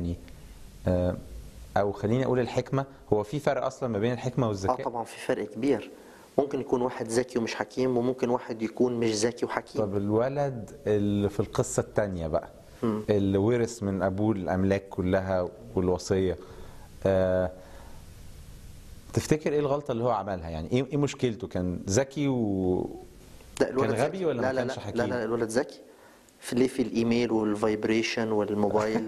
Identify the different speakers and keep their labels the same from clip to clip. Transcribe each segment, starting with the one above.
Speaker 1: يعني آه، او خليني اقول الحكمه هو في فرق اصلا ما بين الحكمه
Speaker 2: اه
Speaker 1: والذكاء
Speaker 2: طبعا في فرق كبير ممكن يكون واحد ذكي ومش حكيم وممكن واحد يكون مش ذكي وحكيم
Speaker 1: طب الولد اللي في القصه الثانيه بقى اللي ورث من ابوه الاملاك كلها والوصيه آه، تفتكر ايه الغلطه اللي هو عملها يعني ايه ايه مشكلته كان ذكي و
Speaker 2: ده الولد
Speaker 1: كان غبي
Speaker 2: ذكي.
Speaker 1: ولا
Speaker 2: لا
Speaker 1: ما
Speaker 2: لا
Speaker 1: كانش
Speaker 2: لا
Speaker 1: حكيم؟
Speaker 2: لا لا الولد ذكي في ليه في الايميل والفايبريشن والموبايل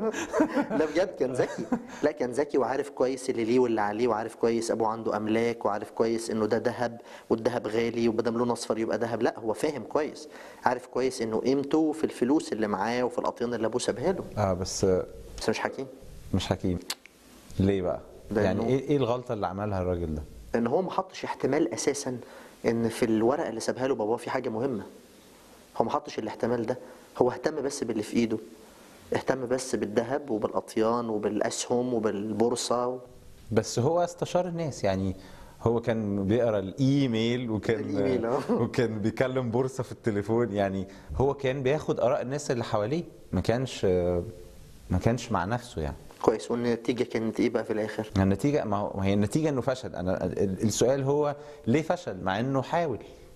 Speaker 2: لا بجد كان ذكي لا كان ذكي وعارف كويس اللي ليه واللي عليه وعارف كويس ابوه عنده املاك وعارف كويس انه ده ذهب والذهب غالي وبدل لونه اصفر يبقى ذهب لا هو فاهم كويس عارف كويس انه قيمته في الفلوس اللي معاه وفي الاطيان اللي ابوه سابها له
Speaker 1: اه بس آه،
Speaker 2: بس مش حكيم
Speaker 1: مش حكيم ليه بقى
Speaker 2: لأنه-
Speaker 1: يعني ايه ايه الغلطه اللي عملها الراجل ده
Speaker 2: لان هو ما حطش احتمال اساسا ان في الورقه اللي سابها له باباه في حاجه مهمه هو ما حطش الاحتمال ده هو اهتم بس باللي في ايده اهتم بس بالذهب وبالاطيان وبالاسهم وبالبورصه
Speaker 1: بس هو استشار الناس يعني هو كان بيقرا الايميل وكان
Speaker 2: الإيميل، آه.
Speaker 1: وكان بيكلم بورصه في التليفون يعني هو كان بياخد اراء الناس اللي حواليه ما كانش ما كانش مع نفسه يعني
Speaker 2: كويس والنتيجه كانت ايه بقى في الاخر
Speaker 1: النتيجه ما هو ما هي النتيجه انه فشل انا ال- السؤال هو ليه فشل مع انه حاول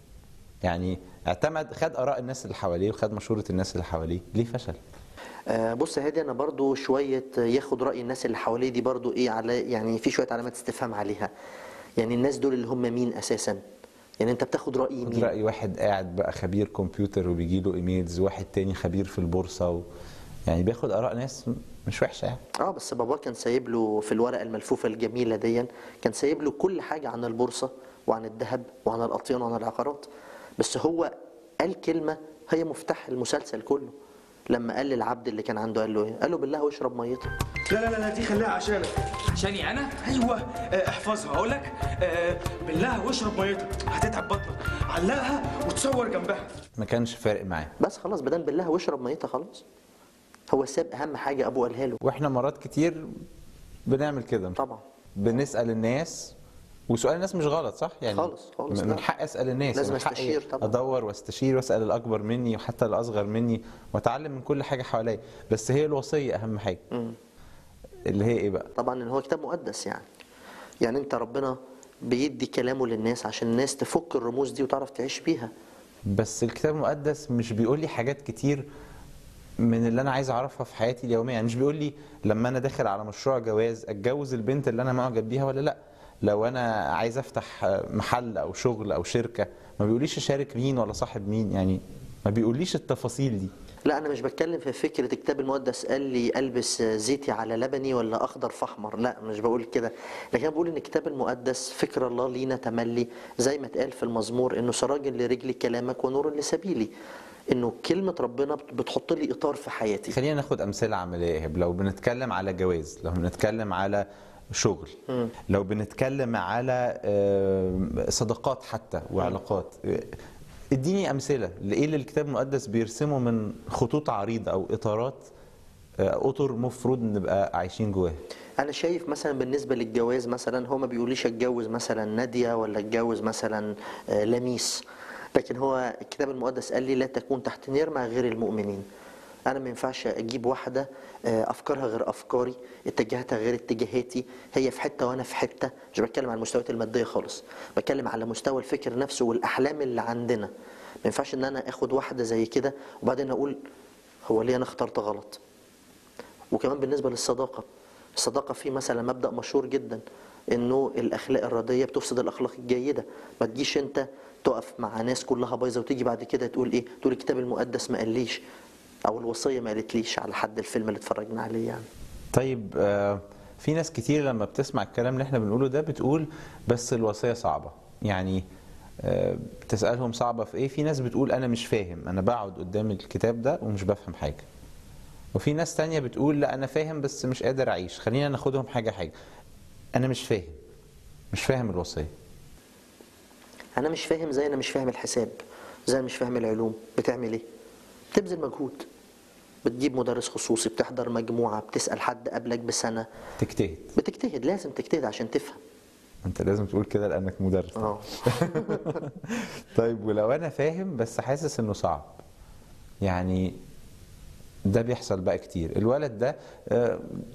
Speaker 1: يعني اعتمد خد اراء الناس اللي حواليه وخد مشوره الناس اللي حواليه ليه فشل
Speaker 2: آه بص يا هادي انا برضو شويه ياخد راي الناس اللي حواليه دي برضو ايه على يعني في شويه علامات استفهام عليها يعني الناس دول اللي هم مين اساسا يعني انت بتاخد راي
Speaker 1: خد
Speaker 2: مين
Speaker 1: راي واحد قاعد بقى خبير كمبيوتر وبيجي له ايميلز واحد تاني خبير في البورصه و... يعني بياخد اراء ناس مش وحشه يعني
Speaker 2: اه بس بابا كان سايب له في الورقه الملفوفه الجميله دي كان سايب له كل حاجه عن البورصه وعن الذهب وعن الاطيان وعن العقارات بس هو قال كلمه هي مفتاح المسلسل كله لما قال للعبد اللي كان عنده قال له ايه؟ قال له بالله واشرب ميته
Speaker 3: لا لا لا لا دي خليها عشانك
Speaker 4: عشاني انا
Speaker 3: ايوه آه، احفظها اقول لك آه، بالله واشرب ميتك هتتعب بطنك علقها وتصور جنبها
Speaker 1: ما كانش فارق معاه
Speaker 2: بس خلاص بدل بالله واشرب ميته خلاص هو ساب اهم حاجه ابوه قالها له
Speaker 1: واحنا مرات كتير بنعمل كده
Speaker 2: طبعا
Speaker 1: بنسال الناس وسؤال الناس مش غلط صح يعني
Speaker 2: خالص، خالص،
Speaker 1: من
Speaker 2: لا.
Speaker 1: حق اسال الناس
Speaker 2: لازم
Speaker 1: من حقي
Speaker 2: استشير طبعا.
Speaker 1: ادور واستشير واسال الاكبر مني وحتى الاصغر مني واتعلم من كل حاجه حواليا بس هي الوصيه اهم حاجه اللي هي ايه بقى
Speaker 2: طبعا ان هو كتاب مقدس يعني يعني انت ربنا بيدي كلامه للناس عشان الناس تفك الرموز دي وتعرف تعيش بيها
Speaker 1: بس الكتاب المقدس مش بيقول لي حاجات كتير من اللي انا عايز اعرفها في حياتي اليوميه يعني مش بيقول لي لما انا داخل على مشروع جواز اتجوز البنت اللي انا معجب بيها ولا لا لو انا عايز افتح محل او شغل او شركه ما بيقوليش اشارك مين ولا صاحب مين يعني ما بيقوليش التفاصيل دي
Speaker 2: لا انا مش بتكلم في فكره الكتاب المقدس قال لي البس زيتي على لبني ولا اخضر في احمر لا مش بقول كده لكن انا بقول ان الكتاب المقدس فكر الله لينا تملي زي ما اتقال في المزمور انه سراج لرجلي كلامك ونور لسبيلي انه كلمه ربنا بتحط لي اطار في حياتي
Speaker 1: خلينا ناخد امثله عمليه يا إيهاب. لو بنتكلم على جواز لو بنتكلم على شغل لو بنتكلم على آه، صداقات حتى وعلاقات آه، اديني امثله لايه اللي الكتاب المقدس بيرسمه من خطوط عريضه او اطارات آه، اطر مفروض نبقى عايشين جواها
Speaker 2: انا شايف مثلا بالنسبه للجواز مثلا هو ما بيقوليش اتجوز مثلا ناديه ولا اتجوز مثلا آه، لميس لكن هو الكتاب المقدس قال لي لا تكون تحت نير مع غير المؤمنين انا ما ينفعش اجيب واحده آه، افكارها غير افكاري اتجاهاتها غير اتجاهاتي هي في حته وانا في حته مش بتكلم على المستويات الماديه خالص بتكلم على مستوى الفكر نفسه والاحلام اللي عندنا ما ينفعش ان انا اخد واحده زي كده وبعدين اقول هو ليه انا اخترت غلط وكمان بالنسبه للصداقه الصداقه في مثلا مبدا مشهور جدا انه الاخلاق الرديه بتفسد الاخلاق الجيده ما تجيش انت تقف مع ناس كلها بايظه وتيجي بعد كده تقول ايه تقول الكتاب المقدس ما قاليش او الوصيه ما قالتليش على حد الفيلم اللي اتفرجنا عليه يعني
Speaker 1: طيب آه، في ناس كتير لما بتسمع الكلام اللي احنا بنقوله ده بتقول بس الوصية صعبة يعني آه، بتسألهم صعبة في ايه في ناس بتقول انا مش فاهم انا بقعد قدام الكتاب ده ومش بفهم حاجة وفي ناس تانية بتقول لا انا فاهم بس مش قادر اعيش خلينا ناخدهم حاجة حاجة انا مش فاهم مش فاهم الوصية
Speaker 2: انا مش فاهم زي انا مش فاهم الحساب زي انا مش فاهم العلوم بتعمل ايه بتبذل مجهود بتجيب مدرس خصوصي بتحضر مجموعه بتسال حد قبلك بسنه
Speaker 1: تجتهد
Speaker 2: بتجتهد لازم تجتهد عشان تفهم
Speaker 1: انت لازم تقول كده لانك مدرس
Speaker 2: اه
Speaker 1: طيب ولو انا فاهم بس حاسس انه صعب يعني ده بيحصل بقى كتير الولد ده آه،